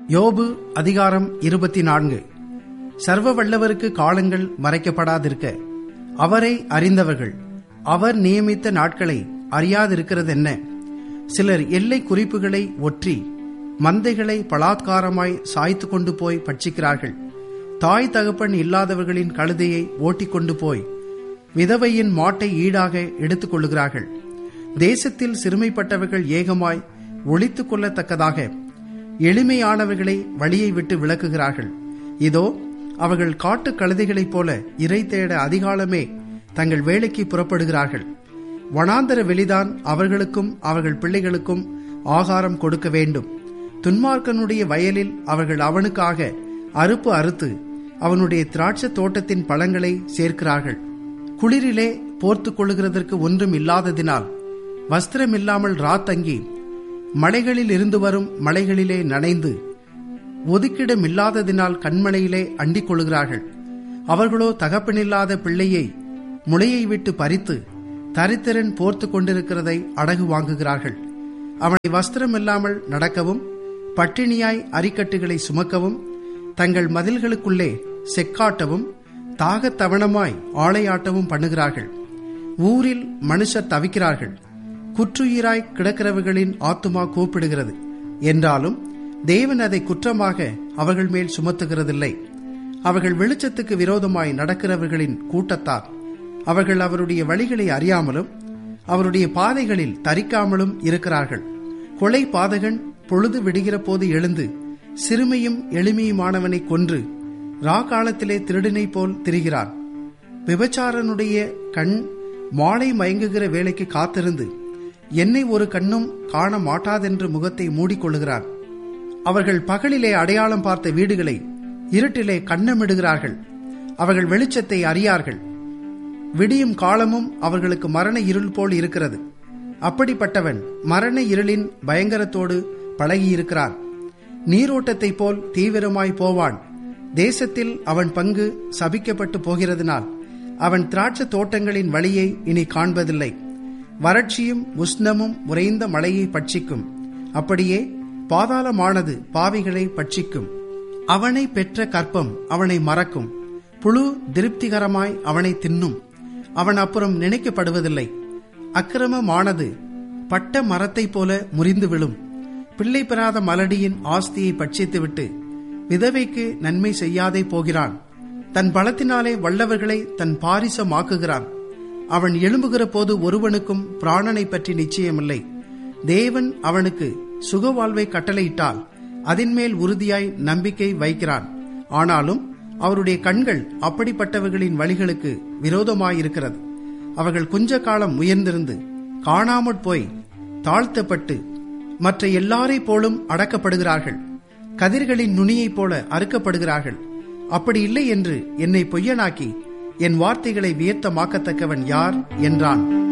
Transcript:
யோபு அதிகாரம் இருபத்தி நான்கு சர்வ வல்லவருக்கு காலங்கள் மறைக்கப்படாதிருக்க அவரை அறிந்தவர்கள் அவர் நியமித்த நாட்களை அறியாதிருக்கிறதென்ன சிலர் எல்லை குறிப்புகளை ஒற்றி மந்தைகளை பலாத்காரமாய் சாய்த்து கொண்டு போய் பட்சிக்கிறார்கள் தாய் தகப்பன் இல்லாதவர்களின் கழுதையை ஓட்டிக்கொண்டு போய் விதவையின் மாட்டை ஈடாக எடுத்துக் கொள்ளுகிறார்கள் தேசத்தில் சிறுமைப்பட்டவர்கள் ஏகமாய் ஒழித்துக் கொள்ளத்தக்கதாக எளிமையானவர்களை வழியை விட்டு விலக்குகிறார்கள் இதோ அவர்கள் காட்டு கழுதைகளைப் போல இறை தேட அதிகாலமே தங்கள் வேலைக்கு புறப்படுகிறார்கள் வனாந்தர வெளிதான் அவர்களுக்கும் அவர்கள் பிள்ளைகளுக்கும் ஆகாரம் கொடுக்க வேண்டும் துன்மார்க்கனுடைய வயலில் அவர்கள் அவனுக்காக அறுப்பு அறுத்து அவனுடைய திராட்சை தோட்டத்தின் பழங்களை சேர்க்கிறார்கள் குளிரிலே போர்த்துக் கொள்ளுகிறதற்கு ஒன்றும் இல்லாததினால் வஸ்திரமில்லாமல் ராத்தங்கி மலைகளில் இருந்து வரும் மலைகளிலே நனைந்து ஒதுக்கிடம் இல்லாததினால் கண்மலையிலே அண்டிக் கொள்கிறார்கள் அவர்களோ தகப்பனில்லாத பிள்ளையை முளையை விட்டு பறித்து தரித்திரன் போர்த்து கொண்டிருக்கிறதை அடகு வாங்குகிறார்கள் அவனை வஸ்திரமில்லாமல் நடக்கவும் பட்டினியாய் அரிக்கட்டுகளை சுமக்கவும் தங்கள் மதில்களுக்குள்ளே செக்காட்டவும் தாகத்தவணமாய் ஆளையாட்டவும் பண்ணுகிறார்கள் ஊரில் மனுஷர் தவிக்கிறார்கள் குற்றுயிராய் கிடக்கிறவர்களின் ஆத்துமா கூப்பிடுகிறது என்றாலும் தேவன் அதை குற்றமாக அவர்கள் மேல் சுமத்துகிறதில்லை அவர்கள் வெளிச்சத்துக்கு விரோதமாய் நடக்கிறவர்களின் கூட்டத்தார் அவர்கள் அவருடைய வழிகளை அறியாமலும் அவருடைய பாதைகளில் தரிக்காமலும் இருக்கிறார்கள் கொலை பாதகன் பொழுது விடுகிற போது எழுந்து சிறுமையும் எளிமையுமானவனை கொன்று ரா காலத்திலே திருடினை போல் திரிகிறான் விபச்சாரனுடைய கண் மாலை மயங்குகிற வேலைக்கு காத்திருந்து என்னை ஒரு கண்ணும் காண மாட்டாதென்று முகத்தை மூடிக்கொள்ளுகிறான் அவர்கள் பகலிலே அடையாளம் பார்த்த வீடுகளை இருட்டிலே கண்ணமிடுகிறார்கள் அவர்கள் வெளிச்சத்தை அறியார்கள் விடியும் காலமும் அவர்களுக்கு மரண இருள் போல் இருக்கிறது அப்படிப்பட்டவன் மரண இருளின் பயங்கரத்தோடு பழகியிருக்கிறான் நீரோட்டத்தைப் போல் தீவிரமாய் போவான் தேசத்தில் அவன் பங்கு சபிக்கப்பட்டு போகிறதுனால் அவன் திராட்சை தோட்டங்களின் வழியை இனி காண்பதில்லை வறட்சியும் உஷ்ணமும் உறைந்த மழையை பட்சிக்கும் அப்படியே பாதாளமானது பாவிகளை பட்சிக்கும் அவனை பெற்ற கற்பம் அவனை மறக்கும் புழு திருப்திகரமாய் அவனை தின்னும் அவன் அப்புறம் நினைக்கப்படுவதில்லை அக்கிரமமானது பட்ட மரத்தைப் போல முறிந்து விழும் பிள்ளை பெறாத மலடியின் ஆஸ்தியை பட்சித்துவிட்டு விதவைக்கு நன்மை செய்யாதே போகிறான் தன் பலத்தினாலே வல்லவர்களை தன் பாரிசமாக்குகிறான் அவன் எழும்புகிற போது ஒருவனுக்கும் பிராணனை பற்றி நிச்சயமில்லை தேவன் அவனுக்கு சுகவாழ்வை கட்டளையிட்டால் அதன்மேல் உறுதியாய் நம்பிக்கை வைக்கிறான் ஆனாலும் அவருடைய கண்கள் அப்படிப்பட்டவர்களின் வழிகளுக்கு விரோதமாயிருக்கிறது அவர்கள் கொஞ்ச காலம் உயர்ந்திருந்து காணாமற் போய் தாழ்த்தப்பட்டு மற்ற எல்லாரை போலும் அடக்கப்படுகிறார்கள் கதிர்களின் நுனியைப் போல அறுக்கப்படுகிறார்கள் அப்படி இல்லை என்று என்னை பொய்யனாக்கி என் வார்த்தைகளை வியர்த்தமாக்கத்தக்கவன் யார் என்றான்